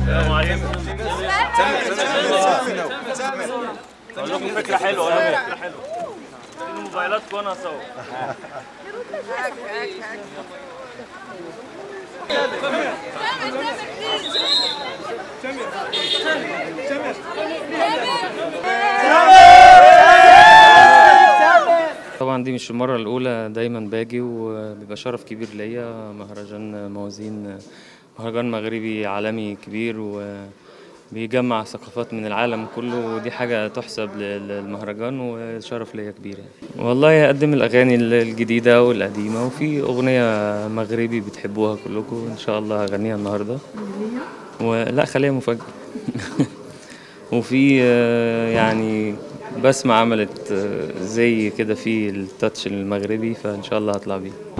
السلام عليكم اقول لكم فكره حلوه اقول لكم فكره حلوه اديني موبايلاتكم وانا اصور طبعا دي مش المرة الأولى دايما باجي وبيبقى شرف كبير ليا مهرجان موازين مهرجان مغربي عالمي كبير وبيجمع ثقافات من العالم كله ودي حاجة تحسب لل- للمهرجان وشرف ليا كبير يعني والله أقدم الأغاني الجديدة والقديمة وفي أغنية مغربي بتحبوها كلكم إن شاء الله هغنيها النهاردة ولا خليها مفاجأة وفي آه، يعني بسمة عملت آه، زي كده في التاتش المغربي فإن شاء الله هطلع بيه